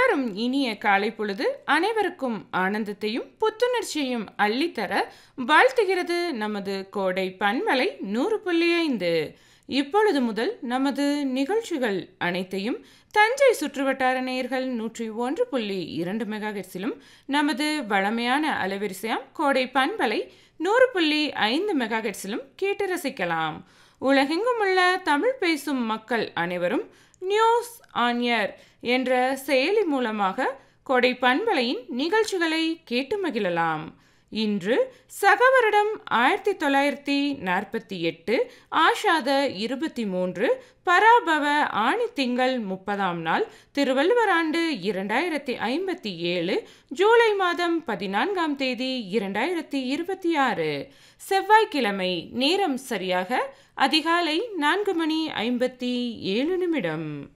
மலரும் இனிய காலை பொழுது அனைவருக்கும் ஆனந்தத்தையும் புத்துணர்ச்சியையும் அள்ளித்தர வாழ்த்துகிறது நமது கோடை பன்மலை நூறு புள்ளி ஐந்து இப்பொழுது முதல் நமது நிகழ்ச்சிகள் அனைத்தையும் தஞ்சை சுற்றுவட்டார நேயர்கள் நூற்றி ஒன்று புள்ளி இரண்டு மெகாஹெட்ஸிலும் நமது வழமையான அலைவரிசையாம் கோடை பண்பலை நூறு புள்ளி ஐந்து மெகாஹெட்ஸிலும் கேட்டு ரசிக்கலாம் உலகெங்கும் உள்ள தமிழ் பேசும் மக்கள் அனைவரும் நியூஸ் ஆன் ஏர் என்ற செயலி மூலமாக கொடை பண்பலையின் நிகழ்ச்சிகளை கேட்டு மகிழலாம் இன்று சகவருடம் ஆயிரத்தி தொள்ளாயிரத்தி நாற்பத்தி எட்டு ஆஷாத இருபத்தி மூன்று பராபவ ஆணி திங்கள் முப்பதாம் நாள் திருவள்ளுவர் ஆண்டு இரண்டாயிரத்தி ஐம்பத்தி ஏழு ஜூலை மாதம் பதினான்காம் தேதி இரண்டாயிரத்தி இருபத்தி ஆறு செவ்வாய்க்கிழமை நேரம் சரியாக அதிகாலை நான்கு மணி ஐம்பத்தி ஏழு நிமிடம்